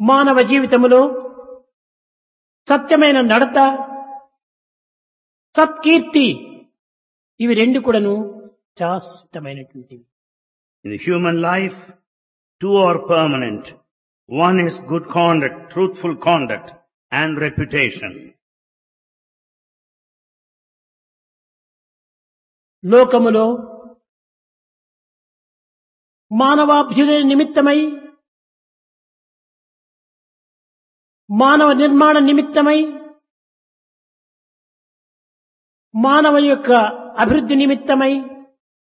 మానవ జీవితములో సత్యమైన నడత సత్కీర్తి ఇవి రెండు కూడాను శాశ్వతమైనటువంటివి In the human life, two are permanent. One is good conduct, truthful conduct, and reputation. లోకములో మానవాభ్యుదయ నిమిత్తమై మానవ నిర్మాణ నిమిత్తమై మానవ యొక్క అభివృద్ధి నిమిత్తమై